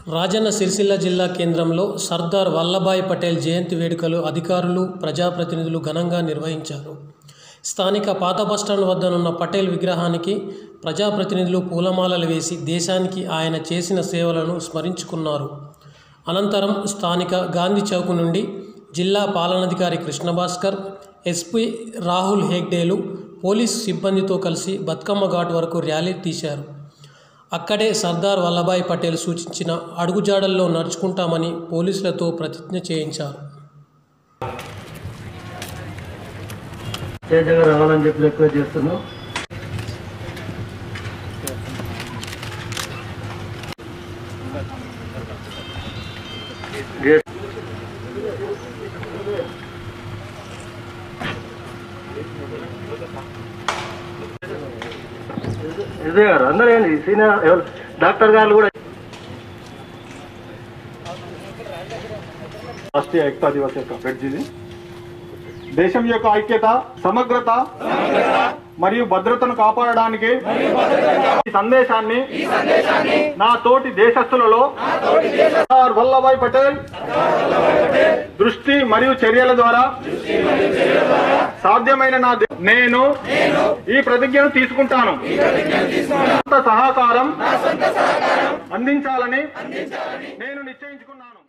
రాజన్న సిరిసిల్ల జిల్లా కేంద్రంలో సర్దార్ వల్లభాయ్ పటేల్ జయంతి వేడుకలు అధికారులు ప్రజాప్రతినిధులు ఘనంగా నిర్వహించారు స్థానిక పాత బస్టాండ్ వద్దనున్న పటేల్ విగ్రహానికి ప్రజాప్రతినిధులు పూలమాలలు వేసి దేశానికి ఆయన చేసిన సేవలను స్మరించుకున్నారు అనంతరం స్థానిక గాంధీ చౌక్ నుండి జిల్లా పాలనాధికారి కృష్ణభాస్కర్ ఎస్పీ రాహుల్ హెగ్డేలు పోలీసు సిబ్బందితో కలిసి బతుకమ్మ ఘాట్ వరకు ర్యాలీ తీశారు అక్కడే సర్దార్ వల్లభాయ్ పటేల్ సూచించిన అడుగుజాడల్లో నడుచుకుంటామని పోలీసులతో ప్రతిజ్ఞ చేయించారు స్టేజ్గా రావాలని చెప్పి రిక్వెస్ట్ చేస్తున్నాం ఇదే గారు అందరూ ఏంటి సీనియర్ ఎవరు డాక్టర్ గారు కూడా రాష్ట్రీయ ఏకతా దివస్ యొక్క బ్రిడ్జ్ ఇది దేశం యొక్క ఐక్యత సమగ్రత మరియు భద్రతను కాపాడడానికి ఈ సందేశాన్ని నా తోటి దేశస్థులలో సర్దార్ వల్లభాయ్ పటేల్ దృష్టి మరియు చర్యల ద్వారా సాధ్యమైన నా దే- నేను ఈ ప్రతిజ్ఞను తీసుకుంటాను సొంత సహకారం అందించాలని నేను నిశ్చయించుకున్నాను